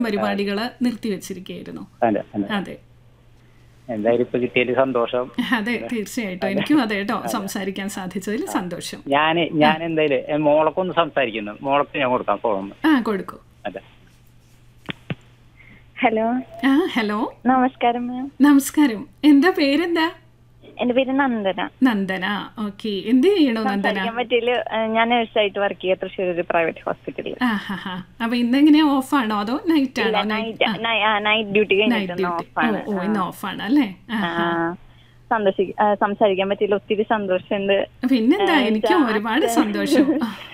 പരിപാടികള് നിർത്തിവെച്ചിരിക്കുകയായിരുന്നു അതെ അതെ അതെ എന്തായാലും ഇപ്പൊ കിട്ടിയതിൽ സന്തോഷം അതെ തീർച്ചയായിട്ടും എനിക്കും അതെ കേട്ടോ സംസാരിക്കാൻ സാധിച്ചതിൽ സന്തോഷം ഞാന് ഞാൻ എന്തായാലും ഏ, മോളൊക്കൊന്ന് സംസാരിക്കുന്നു മോളൊക്കെ ഞാൻ കൊടുക്കാം ഫോൺ ആ കൊടുക്കൂ അതെ ഹലോ ആ ഹലോ നമസ്കാരം മാം നമസ്കാരം എന്താ പേരെന്താ എന്റെ പേര് നന്ദന നന്ദന ഓക്കെ എന്ത് ചെയ്യണോ നന്ദന സംസാരിക്കാൻ പറ്റിയില്ല ഞാൻ നേഴ്സായിട്ട് വർക്ക് ചെയ്യുക തൃശ്ശൂർ ഒരു പ്രൈവറ്റ് ഹോസ്പിറ്റലിൽ ആ ഹാ ഹാ അപ്പൊ ഇന്നെങ്ങനെയാ ഓഫാണോ അതോ നൈറ്റ് ആണോ നൈറ്റ് നൈറ്റ് ഡ്യൂട്ടി നൈറ്റ് കഴിഞ്ഞിട്ട് ഡ്യൂട്ടി ഓഫാണ് ഓ ഇന്ന് ഓഫാണ് അല്ലേ ആ, ആ, സന്തോഷി ആ, സംസാരിക്കാൻ പറ്റിയില്ല ഒത്തിരി സന്തോഷമുണ്ട് പിന്നെന്താ എനിക്കും ഒരുപാട് സന്തോഷം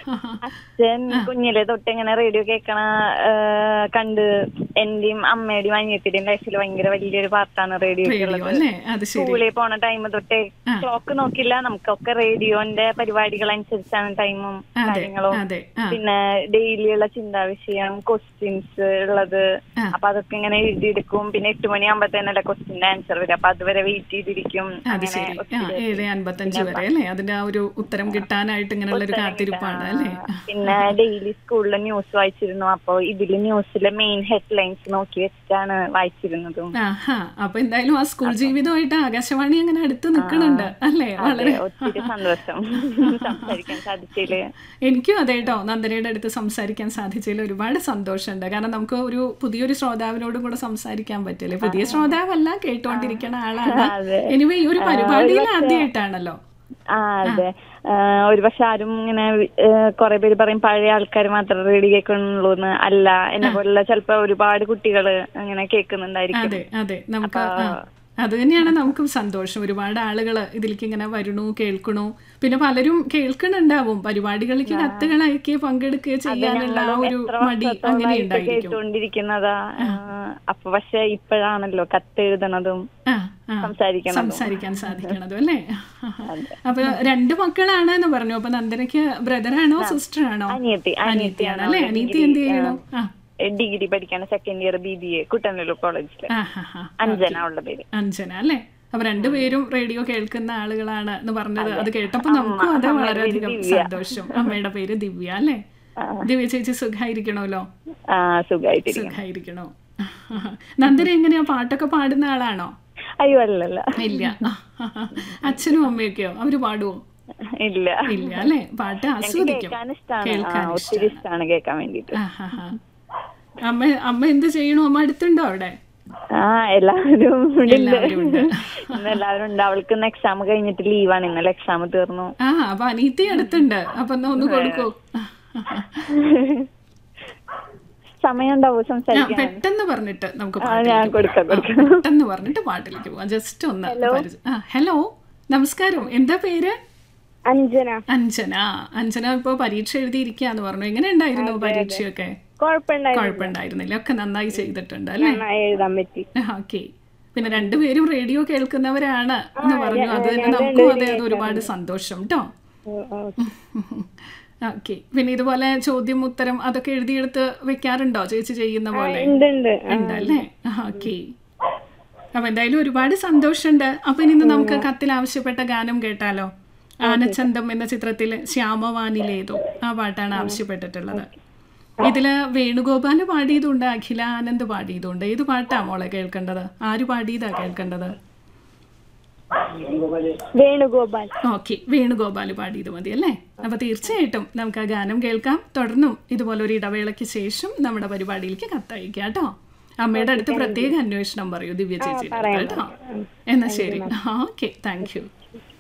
അച്ഛൻ കുഞ്ഞിലെ തൊട്ട് ഇങ്ങനെ റേഡിയോ കേൾക്കണ ആ, കണ്ട് എന്റെയും അമ്മയുടെയും അനിയത്തിന്റെയും ലൈഫിൽ ഭയങ്കര വലിയൊരു പാർട്ടാണ് റേഡിയോ റേഡിയോ അല്ലേ അത് ശരി സ്കൂളിൽ പോണ ടൈം തൊട്ടേ ക്ലോക്ക് നോക്കില്ല നമുക്കൊക്കെ റേഡിയോന്റെ പരിപാടികൾ അനുസരിച്ചാണ് ടൈമും അതെ കാര്യങ്ങളും അതെ ആ പിന്നെ ഡെയിലി ഉള്ള ചിന്താവിഷയം ക്വസ്റ്റ്യൻസ് ഉള്ളത് ആ. അപ്പൊ അതൊക്കെ ഇങ്ങനെ എഴുതിയെടുക്കും പിന്നെ എട്ട് മണിയാകുമ്പോഴത്തേനല്ലേ ക്വസ്റ്റ്യന്റെ ആൻസർ വരും അപ്പൊ അതുവരെ വെയിറ്റ് ചെയ്തിരിക്കും അത് അങ്ങനെ ശരി ആ ഒത്തിരി ഏഴ് അൻപത്തഞ്ച് വരെ അല്ലേ അതിന്റെ ആ ഒരു ഉത്തരം കിട്ടാനായിട്ട് ഇങ്ങനെയുള്ള ഒരു കാത്തിരിപ്പാണ് അല്ലേ പിന്നെ ഡെയിലി സ്കൂളിൽ ന്യൂസ് വായിച്ചിരുന്നു അപ്പൊ ഇതില് ന്യൂസിലെ മെയിൻ ഹെഡ്ലൈൻസ് നോക്കി വെച്ചിട്ടാണ് വായിച്ചിരുന്നതും ആഹാ അപ്പൊ എന്തായാലും ആ സ്കൂൾ ജീവിതമായിട്ട് ആകാശവാണി അങ്ങനെ അടുത്ത് നിൽക്കുന്നുണ്ട് അല്ലേ വളരെ അതെ, ഒത്തിരി സന്തോഷം സംസാരിക്കാൻ സാധിച്ചില്ലേ എനിക്കും അതെ കേട്ടോ നന്ദനയുടെ അടുത്ത് സംസാരിക്കാൻ സാധിച്ചതിൽ ഒരുപാട് സന്തോഷമുണ്ട് കാരണം നമുക്ക് ഒരു പുതിയൊരു ശ്രോതാവിനോടും കൂടെ സംസാരിക്കാൻ പറ്റില്ലേ പുതിയ ശ്രോതാവല്ല കേട്ടോണ്ടിരിക്കുന്ന ആളാണ് അതെ. എനിവേ ഈ ഒരു പരിപാടിയിൽ ആദ്യമായിട്ടാണല്ലോ ആ അതെ ഒരു പക്ഷെ ആരും ഇങ്ങനെ കുറെ പേര് പറയും പഴയ ആൾക്കാർ മാത്രം റേഡിയോ കേൾക്കുന്നുള്ളൂ എന്ന് അല്ല എന്നെ പോലുള്ള ചിലപ്പോ ഒരുപാട് കുട്ടികള് അങ്ങനെ കേൾക്കുന്നുണ്ടായിരിക്കും അതെ അതെ നമുക്ക് ആ, അത് തന്നെയാണ് നമുക്കും സന്തോഷം ഒരുപാട് ആളുകൾ ഇതിലേക്ക് ഇങ്ങനെ വരണു കേൾക്കണു പിന്നെ പലരും കേൾക്കണുണ്ടാവും പരിപാടികളിലേക്ക് കത്തുകൾ അയക്കുകയോ പങ്കെടുക്കുകയോ ചെയ്യാനുള്ള ആ ഒരു മടി അങ്ങനെ ഉണ്ടായിരിക്കും കേട്ടുകൊണ്ടിരിക്കുന്നതാ ആ, അപ്പൊ പക്ഷെ ഇപ്പോഴാണല്ലോ കത്തെഴുതണതും ആ ആ സംസാരിക്കണതും സംസാരിക്കാൻ സാധിക്കണതും അല്ലേ അപ്പൊ രണ്ട് മക്കളാണ് എന്ന് പറഞ്ഞു അപ്പൊ നന്ദനയ്ക്ക് ബ്രദറാണോ സിസ്റ്റർ ആണോ അനിയത്തി അനിയത്തിയാണ് അല്ലേ അനിയത്തി എന്ത് ചെയ്യണു ആ ഡിഗ്രി പഠിക്കാണ് second year B B A Kuttanellur കോളേജില് ആ ഹാ ഹാ അഞ്ജന ഉള്ള പേര് അഞ്ജന അല്ലേ അപ്പൊ രണ്ടുപേരും റേഡിയോ കേൾക്കുന്ന ആളുകളാണ് എന്ന് പറഞ്ഞത് അത് കേട്ടപ്പോ നമുക്കും അത് വളരെയധികം സന്തോഷം അമ്മയുടെ പേര് ദിവ്യ അല്ലേ ദിവ്യ ചേച്ചി സുഖായിരിക്കണമല്ലോ ആ സുഖമായിട്ടിരിക്കും സുഖായിരിക്കണോ നന്ദന എങ്ങനെയാ പാട്ടൊക്കെ പാടുന്ന ആളാണോ അയ്യോ അല്ലല്ല ഇല്ല അച്ഛനും അമ്മയൊക്കെയോ അവര് പാടുവോ ഇല്ല ഇല്ല അല്ലേ പാട്ട് ആസ്വദിക്കും കേൾക്കാൻ ഇഷ്ടമാണ് കേൾക്കാൻ ഒത്തിരി ഇഷ്ടമാണ് കേൾക്കാൻ വേണ്ടിട്ട് ആ, ഹാ, ഹാ. അമ്മ അമ്മ എന്ത് ചെയ്യണു അമ്മ അടുത്തുണ്ടോ അവിടെ ആ എല്ലാവരും ഇവിടെ ഉണ്ട് എല്ലാവരും ഉണ്ട് ഇന്ന് എല്ലാവരും ഉണ്ട് അവൾക്ക് ഇന്ന് എക്സാം കഴിഞ്ഞിട്ട് ലീവാണ് ഇന്നലെ എക്സാം തീർന്നു ആ അപ്പൊ അനീത്തി അടുത്തുണ്ട് അപ്പൊ എന്നാ ഒന്ന് കൊടുക്കൂ സമയം ഉണ്ടാവും ആ, സംസാരിക്കാൻ പെട്ടെന്ന് പറഞ്ഞിട്ട് നമുക്ക് ആ, പാട്ടിലേക്ക് ഞാൻ കൊടുക്കാം പോവാം. ആ, കൊടുക്കാം പെട്ടെന്ന് പറഞ്ഞിട്ട് പാട്ടിലേക്ക് പോവാം ജസ്റ്റ് ഒന്ന് പരിചയ- ആ ഹലോ നമസ്കാരം എന്താ പേര് അഞ്ജന അഞ്ജന അഞ്ജന ഇപ്പൊ പരീക്ഷ എഴുതിയിരിക്കാന്ന് പറഞ്ഞു എങ്ങനെ ഉണ്ടായിരുന്നു പരീക്ഷയൊക്കെ കുഴപ്പമുണ്ടായി കുഴപ്പമുണ്ടായിരുന്നില്ല ഒക്കെ നന്നായി ചെയ്തിട്ടുണ്ട് അല്ലേ എഴുതാൻ പറ്റി ഓക്കെ പിന്നെ രണ്ടുപേരും റേഡിയോ കേൾക്കുന്നവരാണ് എന്ന് പറഞ്ഞു അത് തന്നെ നമുക്കും അതെ അത് ഒരുപാട് സന്തോഷം കേട്ടോ ഓക്കെ പിന്നെ ഇതുപോലെ ചോദ്യം ഉത്തരം അതൊക്കെ എഴുതിയെടുത്ത് വെക്കാറുണ്ടോ ചേച്ചി ചെയ്യുന്ന പോലെ ഉണ്ട് ഉണ്ട് ഉണ്ടല്ലേ ഓക്കെ അപ്പൊ എന്തായാലും ഒരുപാട് സന്തോഷമുണ്ട് അപ്പൊ ഇനി ഇന്ന് നമുക്ക് കത്തിൽ ആവശ്യപ്പെട്ട ഗാനം കേട്ടാലോ ആനച്ചന്തം എന്ന ചിത്രത്തിൽ ശ്യാമവാനിലേതോ ആ പാട്ടാണ് ആവശ്യപ്പെട്ടിട്ടുള്ളത് ഇതില് വേണുഗോപാല് പാടിയതുണ്ട് അഖില ആനന്ദ് പാടിയതുണ്ട് ഏത് പാട്ടാ മോളെ കേൾക്കേണ്ടത് ആര് പാടിയതാ കേൾക്കേണ്ടത് വേണുഗോപാൽ ഓക്കെ വേണുഗോപാൽ പാടിയത് മതി അല്ലേ അപ്പൊ തീർച്ചയായിട്ടും നമുക്ക് ആ ഗാനം കേൾക്കാം തുടർന്നും ഇതുപോലെ ഒരു ഇടവേളയ്ക്ക് ശേഷം നമ്മുടെ പരിപാടിയിലേക്ക് കത്തയക്കാം കേട്ടോ അമ്മയുടെ അടുത്ത് പ്രത്യേക അന്വേഷണം പറയൂ ദിവ്യ ചേച്ചി കേട്ടോ എന്നാ ശരി ഓക്കെ താങ്ക് യു